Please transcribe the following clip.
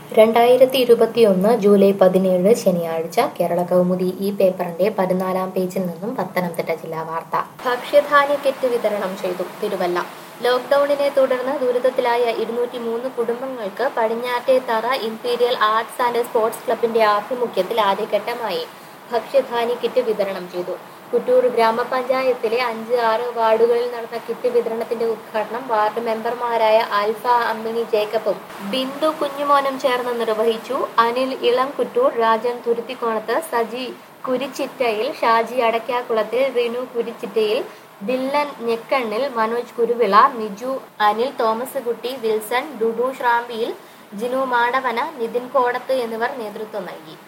രണ്ടായിരത്തി ഇരുപത്തിയൊന്ന് ജൂലൈ പതിനേഴ് ശനിയാഴ്ച കേരള കൗമുദി ഈ പേപ്പറിന്റെ പതിനാലാം പേജിൽ നിന്നും പത്തനംതിട്ട ജില്ലാ വാർത്ത ഭക്ഷ്യധാന്യ കിറ്റ് വിതരണം ചെയ്തു തിരുവല്ല ലോക്ഡൌണിനെ തുടർന്ന് ദുരിതത്തിലായ ഇരുന്നൂറ്റി മൂന്ന് കുടുംബങ്ങൾക്ക് Padinjattethara imperial arts and sports ക്ലബിന്റെ ആഭിമുഖ്യത്തിൽ ആദ്യഘട്ടമായി ഭക്ഷ്യധാന്യ കിറ്റ് വിതരണം ചെയ്തു കുറ്റൂർ ഗ്രാമപഞ്ചായത്തിലെ അഞ്ച് ആറ് വാർഡുകളിൽ നടന്ന കിറ്റ് വിതരണത്തിന്റെ ഉദ്ഘാടനം വാർഡ് മെമ്പർമാരായ ആൽഫ അമ്മിണി ജേക്കബും ബിന്ദു കുഞ്ഞുമോനും ചേർന്ന് നിർവഹിച്ചു Anil Ilam Kuttoor Rajan Thuruthikkonath Saji Kurichittayil Shaji Adaykkakulathil Rinu Kurichittayil Dillon Njekkannil Manoj Kuruvila Miju Anil Thomas Kutty Wilson Dudu Shrampiyil Jinu Madavana Nithin Kodath എന്നിവർ നേതൃത്വം നൽകി